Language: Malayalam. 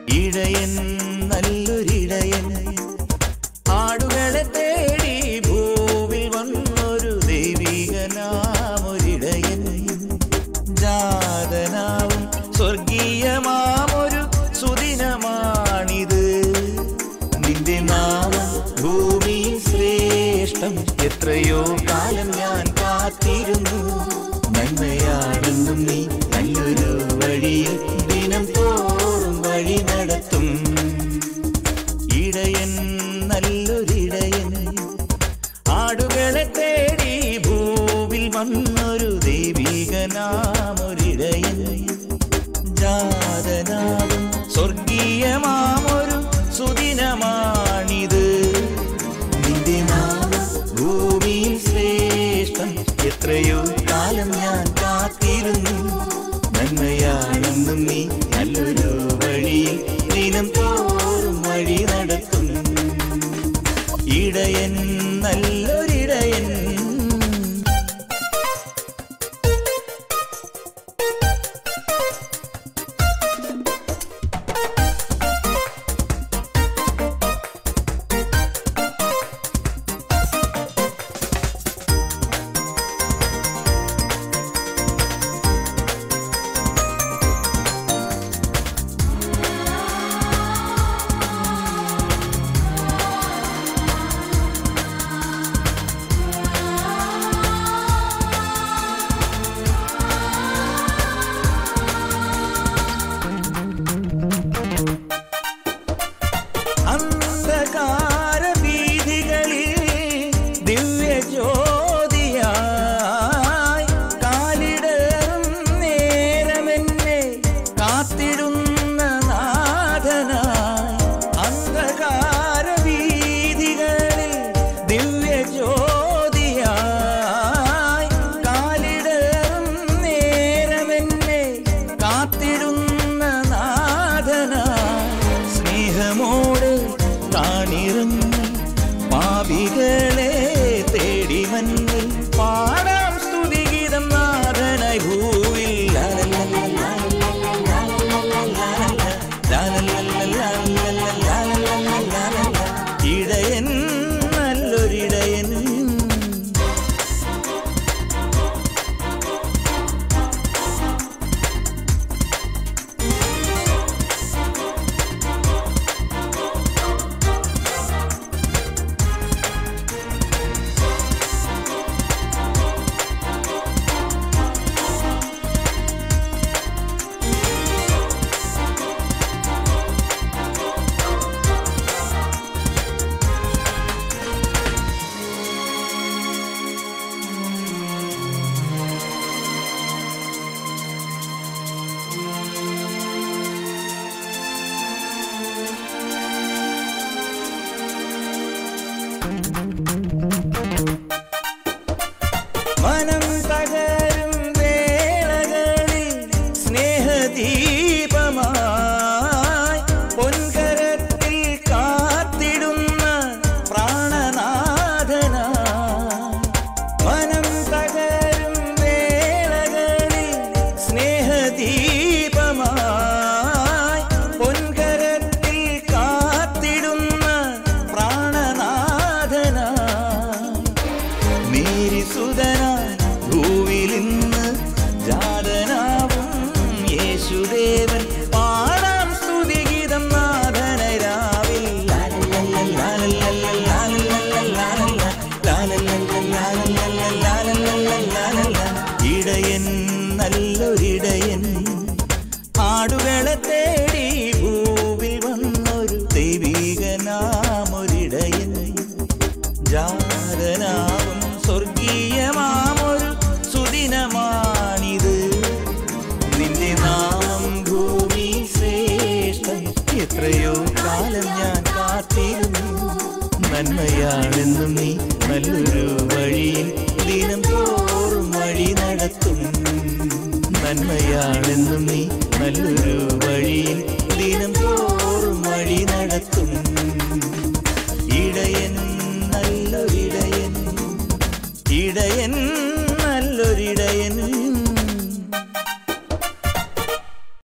ഇടയൻ നല്ലൊരിടയൻ ആടുകളെ തേടി ഭൂവിൽ വന്നൊരു ദൈവികനാമൊരിടയൻ ജാതനാവും സ്വർഗീയമാമൊരു സുദിനമാണിത് നിന്റെ നാമം ഭൂമിയിൽ ശ്രേഷ്ഠം എത്രയോ കാലം ഞാൻ കാത്തിരുന്നു നന്മയാണെന്നും നീ നല്ലൊരു വഴിയിൽ ദിനം തോറും വഴി നടത്തും ഇടയൻ നല്ലൊരിടയൻ ആടുകളെ തേടി ഭൂവിൽ വന്നൊരു ദൈവികനാമൊരിടയൻ ജാതനാവും സ്വർഗീയമാമൊരു സുദിനമാണിത് നിന്റെ നാമം ഭൂമിയിൽ ശ്രേഷ്ഠം എത്രയോ കാലം ഞാൻ കാത്തിരുന്നു നന്മയാണെന്നും നീ നല്ലൊരു വഴിയിൽ ദിനം തോറും വഴി നടത്തും ഇടയൻ നല്ലൊരിടയൻ അന്ധകാര വീഥികളിൽ ദിവ്യജ്യോതിയായി കാലിടറും നേരമെന്നെ കാത്തിടുന്ന നാഥനായി അന്ധകാര വീഥികളിൽ ദിവ്യജ്യോതിയായി കാലിടറും നേരമെന്നെ കാത്തിടുന്ന നാഥനായി സ്നേഹമോട് താണിറങ്ങി പാപികളെ തേടി മഞ്ഞിൽ പാടാം സ്തുതിഗീതം നാഥനായി ഭൂവിൽ ഇടയൻ നല്ലൊരിടയൻ മനം തകരും വേളകളിൽ സ്നേഹദീപമായി പൊൻകരത്തിൽ കാത്തിടുന്ന പ്രാണനാഥനായി മനം തകരും വേളകളിൽ സ്നേഹദീപമായി പൊൻകരത്തിൽ കാത്തിടുന്ന പ്രാണനാഥനായി നീരിസുതനായി ഭൂവിലിന്ന് ജാതനാവും യേശുദേവൻ പാടാം സ്തുതിഗീതം നാഥന രാവിൽ ഇടയൻ നല്ലൊരിടയൻ ആടുകളെ തേടി ഭൂവിൽ വന്നൊരു ദൈവികനാമൊരിടയൻ ജാതനാവും സ്വർഗീയമാമൊരു സുദിനമാണിത് നിന്റെ നാമം ഭൂമി ശ്രേഷ്ഠം എത്രയോ കാലം ഞാൻ കാത്തിരുന്നു നന്മയാണെന്നും നീ നല്ലൊരു വഴിയിൽ ദിനം തോറും വഴി നടത്തും നന്മയാണെന്നും നീ നല്ലൊരു വഴിയിൽ ദിനം തോറും വഴി നടത്തും ഇടയൻ നല്ലൊരിടയൻ ഇടയൻ